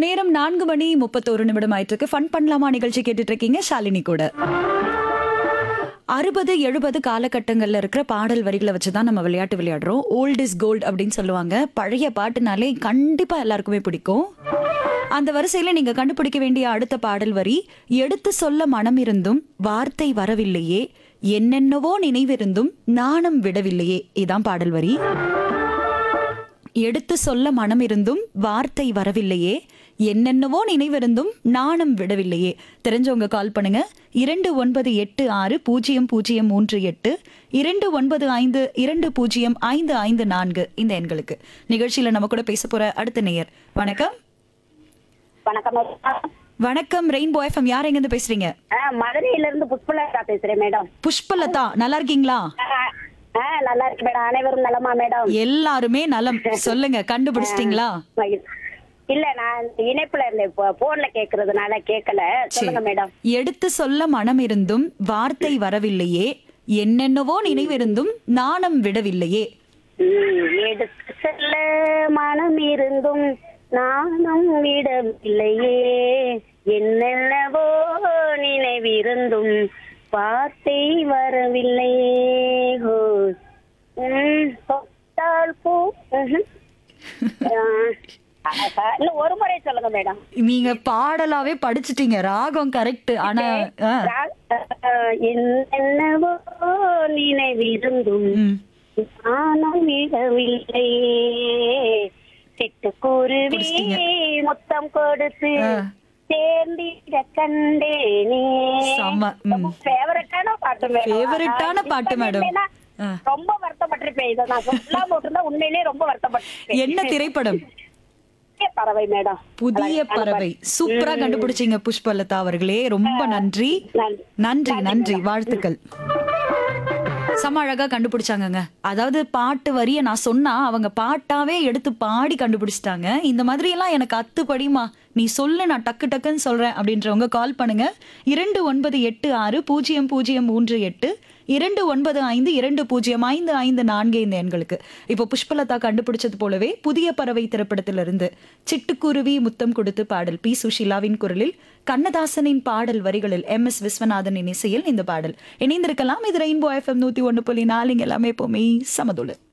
நேரம் நான்கு மணி முப்பத்தோரு நிமிடம் ஆயிட்டு இருக்கு ஃபன் பண்ணலாமா நிகழ்ச்சி கேட்டுட்டு இருக்கீங்க ஷாலினி கூட அறுபது எழுபது காலகட்டங்கள்ல இருக்கிற பாடல் வரிகளை வச்சு தான் நம்ம விளையாட்டு விளையாடுறோம் ஓல்ட் இஸ் கோல்ட் அப்படின்னு சொல்லுவாங்க பழைய பாட்டுனாலே கண்டிப்பா எல்லாருக்குமே பிடிக்கும் அந்த வரிசையில நீங்க கண்டுபிடிக்க வேண்டிய அடுத்த பாடல் வரி எடுத்து சொல்ல மனம் இருந்தும் வார்த்தை வரவில்லையே என்னென்னவோ நினைவிருந்தும் நாணம் விடவில்லையே இதான் பாடல் வரி எடுத்து சொல்ல மனம் இருந்தும் வார்த்தை வரவில்லையே என்னென்னவோ நினைவிருந்தும் நாணம் விடவில்லையே தெரிஞ்சவங்க கால் பண்ணுங்க இரண்டு ஒன்பது எட்டு ஆறு பூஜ்ஜியம் பூஜ்ஜியம் மூன்று எட்டு இரண்டு ஒன்பது ஐந்து இரண்டு பூஜ்ஜியம் ஐந்து ஐந்து நான்கு இந்த எண்களுக்கு நிகழ்ச்சியில நம்ம கூட பேச போற அடுத்த நேயர் வணக்கம் வணக்கம் மேடம். வணக்கம் ரெயின்போ எஃப்எம் யார் எங்க இருந்து பேசுறீங்க ஆ, மதுரையில இருந்து புஷ்பலதா பேசுறேன் மேடம் புஷ்பலதா நல்லா இருக்கீங்களா ஆ, ஆ, நல்லா இருக்கு மேடம் அனைவரும் நலமா மேடம் எல்லாருமே நலம் சொல்லுங்க கண்டுபிடிச்சிட்டீங்களா இல்ல நான் இந்த இணைப்புல இருந்தேன் இப்போ போன்ல கேக்குறதுனால கேட்கல சொல்லுங்க மேடம் எடுத்து சொல்ல மனம் இருந்தும் வார்த்தை வரவில்லையே என்னென்னவோ நினைவிருந்தும் நாணம் விடவில்லையே ம், எடுத்து செல்ல மனம் இருந்தும் நானும் விடவில்லையே என்னென்னவோ நினைவிருந்தும் வார்த்தை வரவில்லையே ஹோ. ம், தொட்டால் பூ ம்ஹும். ஆ, ஆஹா. இன்னும் ஒரு முறை சொல்லுங்க மேடம் நீங்க பாடலாவே படிச்சிட்டீங்க ராகம் கரெக்ட் ஆனா ஆ, ஆ, என்னென்னவோ நினைவிருந்தும் ம். நானும் விடவில்லையே சிட்டுக்குருவி புடிச்சிட்டீங்க. முத்தம் கொடுத்து ஆ. சேர்ந்திட கண்டேனே செம்ம, ம். ஃபேவரட்டான பாட்டு மேடம் Favorite-ஆன பாட்டு, madam. ஆ. ரொம்ப வருத்தப்பட்டிருப்பேன் இதை நான் சொல்லாம விட்டுருந்தா உண்மையிலேயே ரொம்ப வருத்தப்பட்டிருப்பேன் என்ன திரைப்படம் புதிய பறவை மேடம் புதிய பறவை சூப்பரா கண்டுபிடிச்சீங்க புஷ்பலதா அவர்களே ரொம்ப நன்றி நன்றி. நன்றி நன்றி வாழ்த்துக்கள் செம அழகா கண்டுபிடிச்சாங்கங்க அதாவது பாட்டு வரிய நான் சொன்னா அவங்க பாட்டாவே எடுத்து பாடி கண்டுபிடிச்சிட்டாங்க இந்த மாதிரி எல்லாம் எனக்கு அத்துப்படிமா நீ சொல்லு நான் டக்கு டக்குன்னு சொல்றேன் அப்படின்றவங்க கால் பண்ணுங்க இரண்டு ஒன்பது எட்டு ஆறு பூஜ்ஜியம் பூஜ்ஜியம் மூன்று எட்டு இரண்டு ஒன்பது ஐந்து இரண்டு பூஜ்ஜியம் ஐந்து ஐந்து நான்கு இந்த எண்களுக்கு இப்போ புஷ்பலதா கண்டுபிடிச்சது போலவே புதிய பறவை திரைப்படத்திலிருந்து சிட்டுக்குருவி முத்தம் கொடுத்து பாடல் பி சுஷிலாவின் குரலில் கண்ணதாசனின் பாடல் வரிகளில் எம் எஸ் விஸ்வநாதனின் இசையில் இந்த பாடல் இணைந்திருக்கலாம் இது ரெயின்போ எஃப்எம் நூத்தி ஒன்று புள்ளி நாலு இங்க எல்லாமே எப்பவுமே சமதுல